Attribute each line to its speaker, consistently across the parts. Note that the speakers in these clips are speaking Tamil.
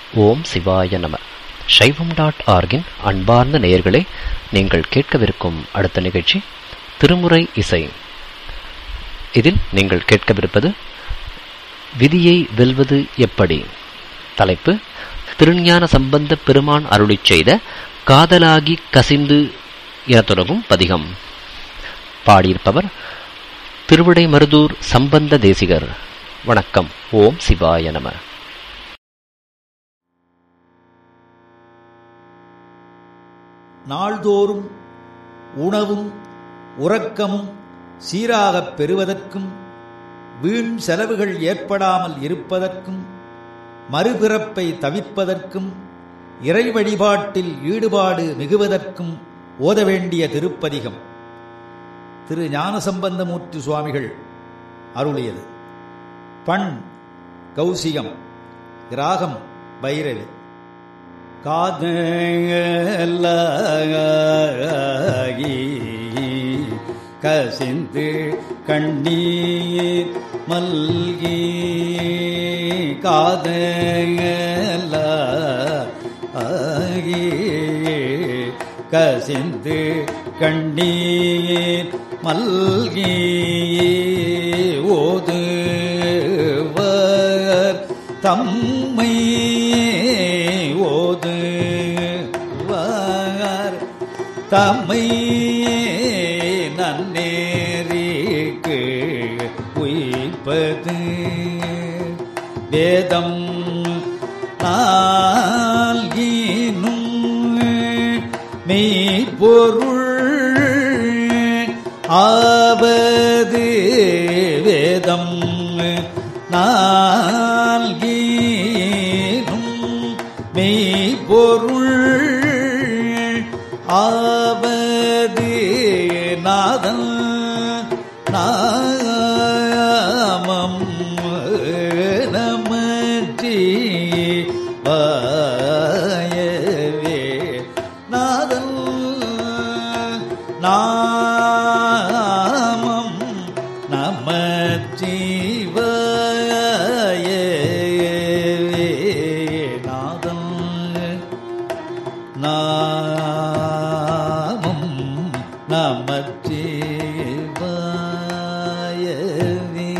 Speaker 1: ஓம் சிவாய நம சைவம் டாட் ஆர்கின் அன்பார்ந்த நேயர்களே நீங்கள் கேட்கவிருக்கும் அடுத்த நிகழ்ச்சி திருமுறை இசை இதில் நீங்கள் கேட்கவிருப்பது விதியை வெல்வது எப்படி தலைப்பு திருஞான சம்பந்த பெருமான் அருளிச் செய்த காதலாகி கசிந்து என தொடங்கும் பதிகம் பாடியிருப்பவர் திருவிடை மருதூர் சம்பந்த தேசிகர் வணக்கம் ஓம் சிவாய நம
Speaker 2: நாள்தோறும் உணவும் உறக்கமும் சீராகப் பெறுவதற்கும் வீண் செலவுகள் ஏற்படாமல் இருப்பதற்கும் மறுபிறப்பை தவிர்ப்பதற்கும் இறை வழிபாட்டில் ஈடுபாடு மிகுவதற்கும் ஓத வேண்டிய திருப்பதிகம் திரு ஞானசம்பந்தமூர்த்தி சுவாமிகள் அருளியது பண் கௌசிகம் ராகம் பைரவி
Speaker 3: காதலாகி கசிந்து கண்ணீர் மல்கி காதலாகி கசிந்து கண்ணீர் மல்கி ஓதுவர் தம்மை ஓதுவார் தம்மை நன்னேறிக்கு உயிப்பது வேதம் நால்கினும் மெய்ப்பொருள் ஆவது வேதம் நால்கீனும் மெய்ப்பொருள் ஆவது நாதம் நாமம் நமற்றி வாயவே நாதம் நாமம் நமச்சிவாயவே நாதம் நாமம் நமச்சிவாயவே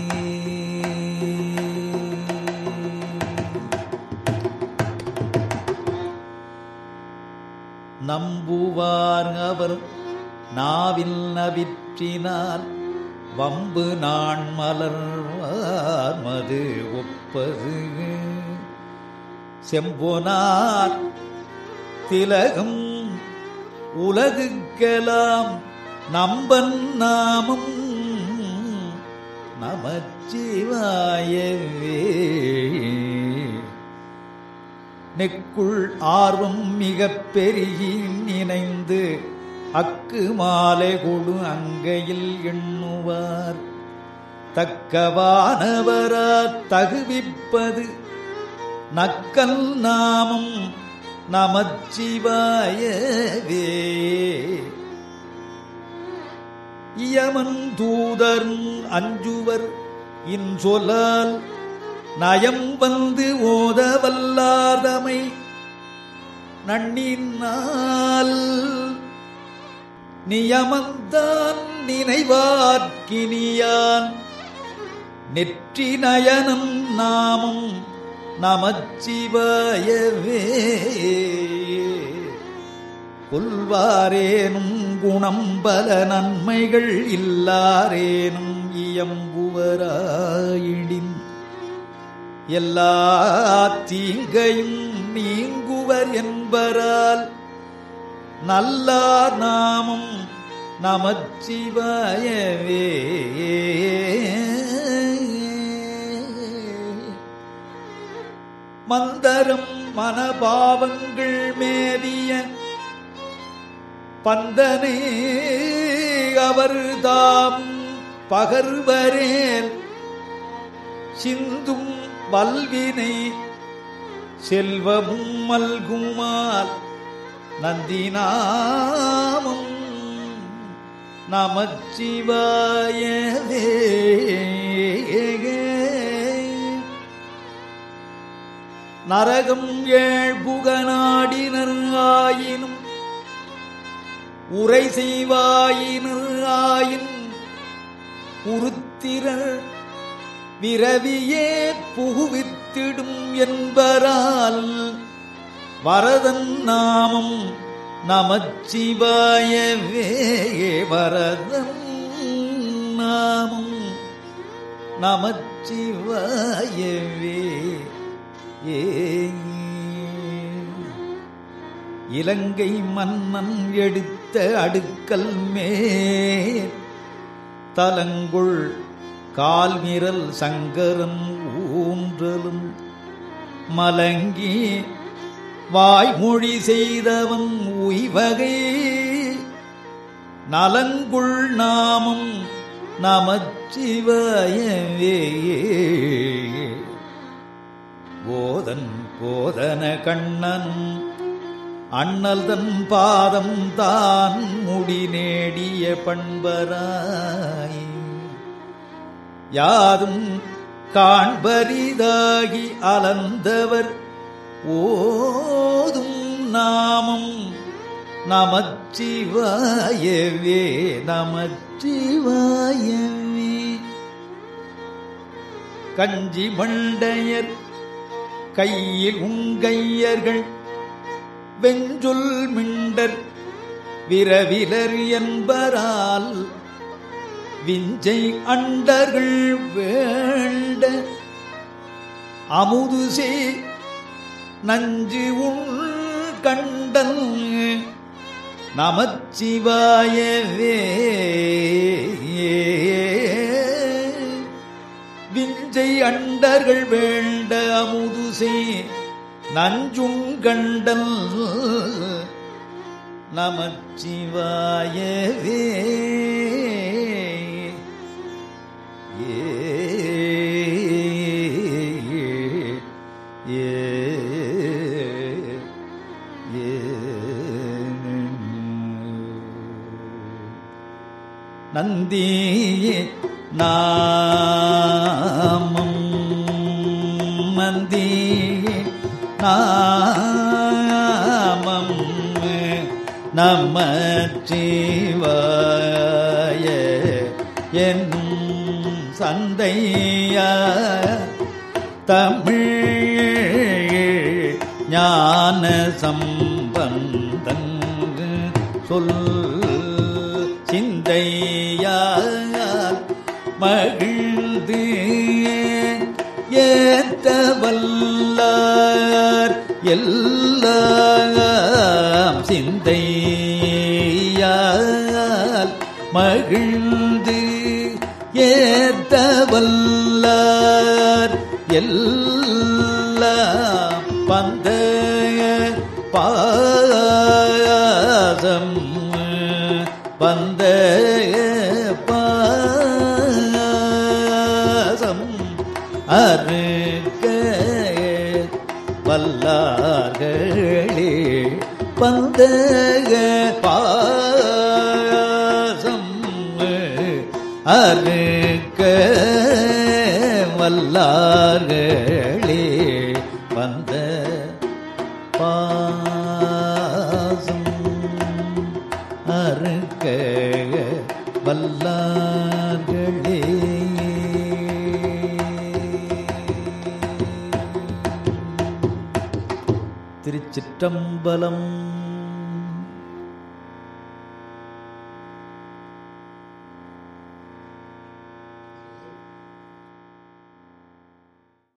Speaker 2: நம்புவார் அவர் நாவில் நவிற்றினால் வம்பு நான் மலர்வார் மது ஒப்பது செம்பொனார் திலகம் உலகுக்கெல்லாம் நம்பன் நாமம் நமச்சிவாயவே நெக்குள் ஆர்வம் மிகப் பெருகி நினைந்து அக்கு மாலை கொடு அங்கையில் எண்ணுவார் தக்கவானவரா தகுவிப்பது நக்கல் நாமம் நமச்சிவாயவே இயமன் தூதரும் அஞ்சுவர் இன்சொலால் நயம் வந்து ஓத வல்லாதமை நன்னினால் நியமந்தான் நினைவார்க்கினியான் நெற்றி நயனம் நாமம் நமச்சிவாயவே கொல்வாரேனும் குணம் பல நன்மைகள் இல்லாரேனும் இயம்புவராயிடின் எல்லா தீங்கையும் நீங்குவர் என்பரால் நல்லார் நாமம் நமச்சிவாயவே மந்தரம் மனபாவங்கள் மேவிய பந்தனை அவர் தாம் பகர்வரேல் சிந்தும் வல்வினை செல்வமும் மல்குமால் நந்தினாமும் நமச்சிவாயவே நரகம் ஏழ்புகநாடினர் ஆயினும் உரை செய்வாயினர் ஆயின் உருத்திரர் விரவியே புகுவித்திடும் என்பரால் வரதன் நாமம் நமச்சிவாயவே வரதன் நாமம் நமச்சிவாயவே ஏ இலங்கை மன்னன் எடுத்த அடுக்கல் மேல் தலங்குள் கால்மிரல் சங்கரன் ஊன்றலும் மலங்கி வாய்மொழி செய்தவன் உய்வகை நலங்குள் நாமம் நமச்சிவாயவே போதன் போதன கண்ணன் அண்ணல் தன் பாதம் தான் முடி நேடிய பண்பராய் யாதும் காண்பரிதாகி அலந்தவர் ஓதும் நாமம் நமச்சிவாயவே நமச்சிவாயவே கஞ்சி மண்டையர் கையில் உங்கையர்கள் வெஞ்சொல் மிண்டர் விரவிலர் என்பரால் விஞ்சை அண்டர்கள் வேண்ட அமுது சே நஞ்சு உள் கண்டன் நமச்சிவாயவே விஞ்சை அண்டர்கள் வேண்ட அமுதுசே நஞ்சுங்கண்டல் நமச்சிவாயவே ஏ ஏ நந்தி நாமம் நந்தி நாமம் நமச்சிவாய என்னும் சந்தைய தமிழ் ஞான சம்பந்தன் சொல் சிந்தையால் மகிழ்ந்து ஏத்த வல்லார் எல்லாம் சிந்தையால் மகிழ்ந்து ஏத்த வல்லார் எல்லாம் பந்த பாதம் வந்த பாசம் அருக்க வல்லார்களே பந்த பாசம் அருக்க வல்லார்களே வந்த பாசம் அறுக்க வல்லார்களே திருச்சிற்றம்பலம்